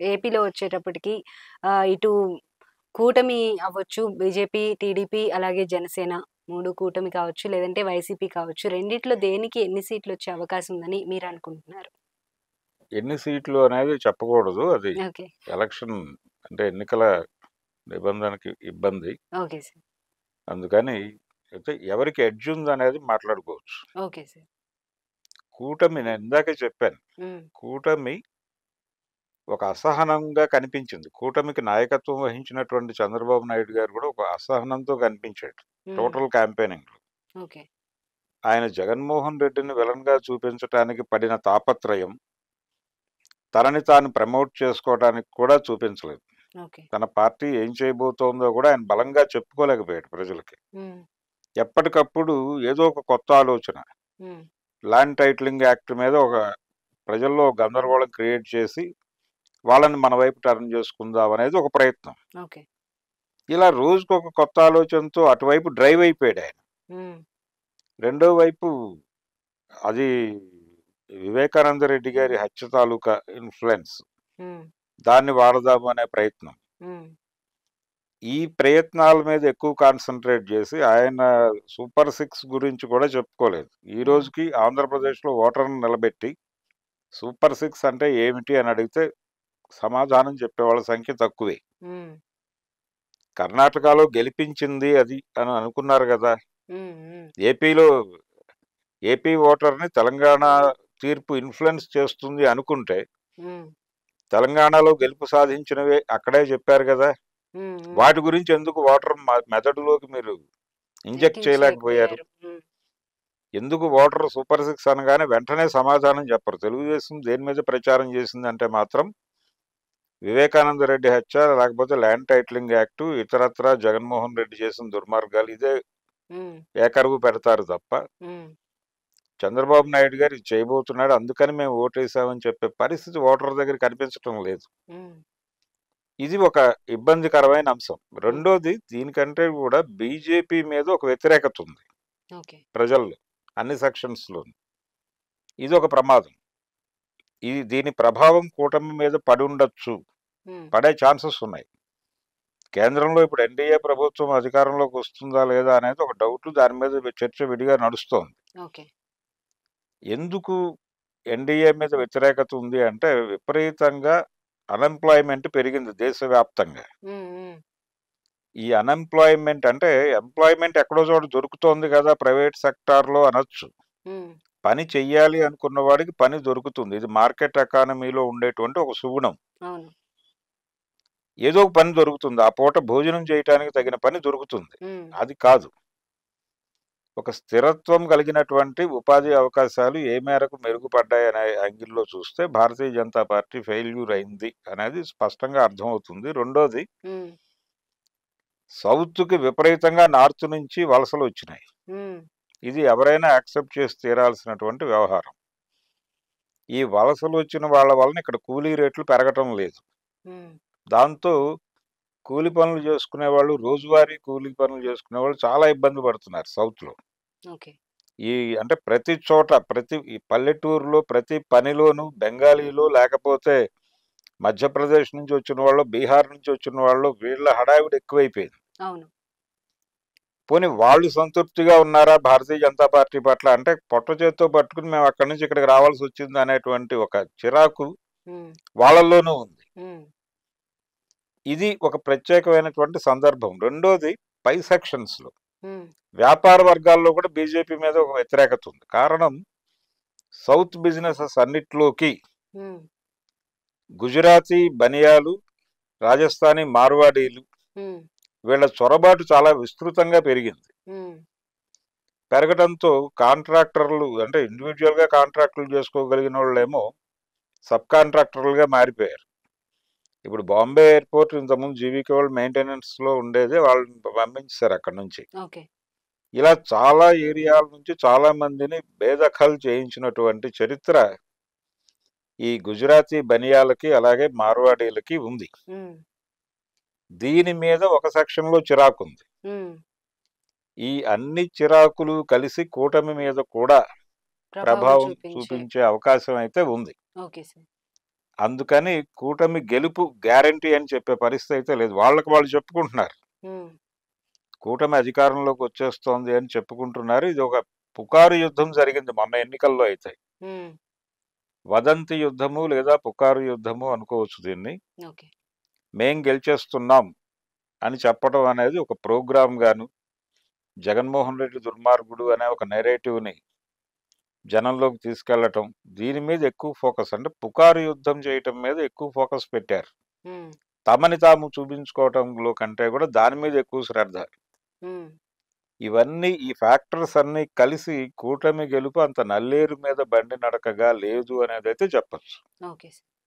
ఏపీలో వచ్చేటప్పటికి ఆహ్, ఇటు కూటమి అవ్వచ్చు, బీజేపీ, టీడీపీ అలాగే జనసేన 3 కూటమి కావచ్చు, లేదంటే వైసీపీ కావచ్చు. రెండిట్లో దేనికి ఎన్ని సీట్లొచ్చే అవకాశం ఉందని మీరనుకుంటున్నారు? ఎన్ని సీట్లు అనేది చెప్పకూడదు. అది ఓకే. ఎలక్షన్ అంటే ఎన్నికల నిబంధనకి ఇబ్బంది. Okay sir. అందుకని అయితే ఎవరికి ఎడ్జ్ ఉందనేది మాట్లాడుకోవచ్చు. Okay sir. కూటమి నేను ఇందాకే చెప్పాను. హ్మ్. కూటమి ఒక అసహనంగా కనిపించింది. కూటమికి నాయకత్వం వహించినటువంటి చంద్రబాబు నాయుడు గారు కూడా ఒక అసహనంతో కనిపించాడు. హ్మ్. టోటల్ క్యాంపెయినింగ్‌లో. ఓకే. ఆయన జగన్మోహన్ రెడ్డిని విలన్‌గా చూపించటానికి పడిన తాపత్రయం తనని తాను ప్రమోట్ చేసుకోవడానికి కూడా చూపించలేదు. ఓకే. తన పార్టీ ఏం చేయబోతోందో కూడా ఆయన బలంగా చెప్పుకోలేకపోయాడు ప్రజలకి. హ్మ్. ఎప్పటికప్పుడు ఏదో ఒక కొత్త ఆలోచన. హ్మ్. ల్యాండ్ టైటిలింగ్ యాక్ట్ మీద ఒక ప్రజల్లో గందరగోళం క్రియేట్ చేసి వాళ్ళని మన వైపు టర్న్ చేసుకుందాం అనేది ఒక ప్రయత్నం. ఓకే. ఇలా రోజుకొక కొత్త ఆలోచనతో అటువైపు డ్రైవ్ అయిపోయాడు ఆయన. హ్మ్. రెండో వైపు అది వివేకానంద రెడ్డి గారి హత్య తాలూకా ఇన్‌ఫ్లూయెన్స్. హ్మ్. దాన్ని వాడదాము అనే ప్రయత్నం. హ్మ్. ఈ ప్రయత్నాల మీద ఎక్కువ కాన్సంట్రేట్ చేసి ఆయన సూపర్ సిక్స్ గురించి కూడా చెప్పుకోలేదు. ఈ హ్మ్. రోజుకి ఆంధ్రప్రదేశ్‌లో ఓటర్‌ని నిలబెట్టి సూపర్ సిక్స్ అంటే ఏమిటి అని అడిగితే సమాధానం చెప్పేవాళ్ళ సంఖ్య తక్కువే. హ్మ్. కర్ణాటకలో గెలిపించింది అది అని అనుకున్నారు గదా! హ్మ్. హ్మ్. ఏపీలో ఏపీ ఓటర్‌ని తెలంగాణ తీర్పు ఇన్‌ఫ్లూయెన్స్ చేస్తుంది అనుకుంటే హ్మ్. తెలంగాణలో గెలుపు సాధించినవే అక్కడే చెప్పారు గదా! హ్మ్. హ్మ్. వాటి గురించి ఎందుకు ఓటర్ మ మెదడులోకి మీరు ఇంజెక్ట్ చేయలేకపోయారు? ఎక్కించలేకపోయారు. హ్మ్. ఎందుకు ఓటర్ సూపర్ సిక్స్ అనగానే వెంటనే సమాధానం చెప్పరు. తెలుగుదేశం దేని మీద ప్రచారం చేసిందంటే మాత్రం వివేకానంద రెడ్డి హత్య, లేకపోతే ల్యాండ్ టైటిలింగ్ యాక్టు, ఇతరత్రా జగన్మోహన్ రెడ్డి చేసిన దుర్మార్గాలు ఇదే హ్మ్. ఏకరువు పెడతారు తప్ప హ్మ్. చంద్రబాబు నాయుడు గారు ఇది చేయబోతున్నాడు అందుకని మేము ఓటేసామని చెప్పే పరిస్థితి ఓటర్ దగ్గర కనిపించటం లేదు. హ్మ్. ఇది ఒక ఇబ్బందికరమైన అంశం. రెండోది దీనికంటే కూడా బీజేపీ మీద ఒక వ్యతిరేకత ఉంది. ఓకే. ప్రజల్లో అన్ని సెక్షన్స్‌లోను. ఇదొక ప్రమాదం. ఇది దీని ప్రభావం కూటమి మీద పడుండొచ్చు. హ్మ్. పడే ఛాన్సెస్ ఉన్నాయి. కేంద్రంలో ఇప్పుడు ఎన్డీఏ ప్రభుత్వం అధికారంలోకి వస్తుందా లేదా అనేది ఒక డౌట్ దాని మీద చర్చ విడిగా నడుస్తోంది. ఓకే. ఎందుకు ఎన్డీఏ మీద వ్యతిరేకత ఉంది అంటే విపరీతంగా అన్‌ఎంప్లాయ్‌మెంట్ పెరిగింది దేశవ్యాప్తంగా. హ్మ్. హ్మ్. ఈ అన్‌ఎంప్లాయ్‌మెంట్ అంటే ఎంప్లాయ్‌మెంట్ ఎక్కడో చోట దొరుకుతోంది కదా! ప్రైవేట్ సెక్టార్‌లో అనొచ్చు. హ్మ్. పని చెయ్యాలి అనుకున్న వాడికి పని దొరుకుతుంది. ఇది మార్కెట్ ఎకానమీలో ఉండేటువంటి ఒక సుగుణం. అవును. ఏదో ఒక పని దొరుకుతుంది. ఆ పూట భోజనం చేయటానికి తగిన పని దొరుకుతుంది. హ్మ్. అది కాదు. ఒక స్థిరత్వం కలిగినటువంటి ఉపాధి అవకాశాలు ఏ మేరకు మెరుగుపడ్డాయనే యాంగిల్‌లో చూస్తే భారతీయ జనతా పార్టీ ఫెయిల్యూర్ అయింది అనేది స్పష్టంగా అర్థమవుతుంది. రెండోది హ్మ్. సౌత్‌కి విపరీతంగా నార్త్ నుంచి వలసలొచ్చినాయి. హ్మ్. ఇది ఎవరైనా యాక్సెప్ట్ చేసి తీరాల్సినటువంటి వ్యవహారం. ఈ వలసలొచ్చిన వాళ్ళ వలన ఇక్కడ కూలీ రేట్లు పెరగటం లేదు. హ్మ్. దాంతో కూలి పనులు చేసుకునేవాళ్ళు, రోజువారీ కూలి పనులు చేసుకునేవాళ్ళు చాలా ఇబ్బంది పడుతున్నారు సౌత్‌లో. ఓకే. ఈ అంటే ప్రతి చోట ప్రతి ఈ పల్లెటూరులో ప్రతి పనిలోనూ బెంగాలీలో లేకపోతే మధ్యప్రదేశ్ నుంచి వచ్చిన వాళ్ళు, బీహార్ నుంచి వచ్చిన వాళ్ళు వీళ్ళ హడావిడి ఎక్కువైపోయింది. అవును. పోనీ వాళ్ళు సంతృప్తిగా ఉన్నారా భారతీయ జనతా పార్టీ పట్ల అంటే పొట్ట చేత్తో పట్టుకుని మేము అక్కడి నుంచి ఇక్కడికి రావాల్సి వచ్చింది అనేటువంటి ఒక చిరాకు హ్మ్. వాళ్ళలోనూ ఉంది. హ్మ్. ఇది ఒక ప్రత్యేకమైనటువంటి సందర్భం. రెండోది పై సెక్షన్స్‌లో హ్మ్. వ్యాపార వర్గాల్లో కూడా బీజేపీ మీద ఒక వ్యతిరేకత ఉంది. కారణం సౌత్ బిజినెసెస్ అన్నిట్లోకి హ్మ్. గుజరాతీ బనియాలు, రాజస్థానీ మార్వాడీలు హ్మ్. వీళ్ళ చొరబాటు చాలా విస్తృతంగా పెరిగింది. హ్మ్. పెరగడంతో కాంట్రాక్టర్లు అంటే ఇండివిడ్యువల్‌గా కాంట్రాక్టులు చేసుకోగలిగినోళ్ళేమో సబ్ కాంట్రాక్టర్లుగా మారిపోయారు. ఇప్పుడు బాంబే ఎయిర్‌పోర్ట్ ఇంతకుముందు జీవీకే వాళ్ళు మెయింటెనెన్స్‌లో ఉండేది. వాళ్ళని పంపించేసారు అక్కడి నుంచి. ఓకే. ఇలా చాలా ఏరియాల నుంచి చాలా మందిని బేదఖల్ చేయించినటువంటి చరిత్ర ఈ గుజరాతీ బనియాలకి అలాగే మార్వాడీలకి ఉంది. హ్మ్. దీని మీద ఒక సెక్షన్‌లో చిరాకుంది. హ్మ్. ఈ అన్ని చిరాకులు కలిసి కూటమి మీద కూడా ప్రభావం ప్రభావం చూపించే చూపించే అవకాశం అయితే ఉంది. Okay sir. అందుకని కూటమి గెలుపు గ్యారంటీ అని చెప్పే పరిస్థితి అయితే లేదు వాళ్ళకి వాళ్ళు చెప్పుకుంటున్నారు ఉమ్, కూటమి అధికారంలోకి వచ్చేస్తోంది అని చెప్పుకుంటున్నారు ఇది ఒక పుకారు యుద్ధం జరిగింది మొన్న ఎన్నికల్లో అయితే ఉమ్, వదంతి యుద్ధము లేదా పుకారు యుద్ధము అనుకోవచ్చు దీన్ని ఓకే మేం గెలిచేస్తున్నాం అని చెప్పడం అనేది ఒక ప్రోగ్రామ్ గాను జగన్మోహన్ రెడ్డి దుర్మార్గుడు అనే ఒక నెరేటివ్ని జనంలోకి తీసుకెళ్లటం దీని మీద ఎక్కువ ఫోకస్ అంటే పుకారు యుద్ధం చేయటం మీద ఎక్కువ ఫోకస్ పెట్టారు ఉమ్, తమని తాము చూపించుకోవటంలో కంటే కూడా దాని మీద ఎక్కువ శ్రద్ధ ఉమ్, ఇవన్నీ ఈ ఫ్యాక్టర్స్ అన్ని కలిసి కూటమి గెలుపు అంత నల్లేరు మీద బండి నడకగా లేదు అనేది అయితే చెప్పచ్చు ఓకే సార్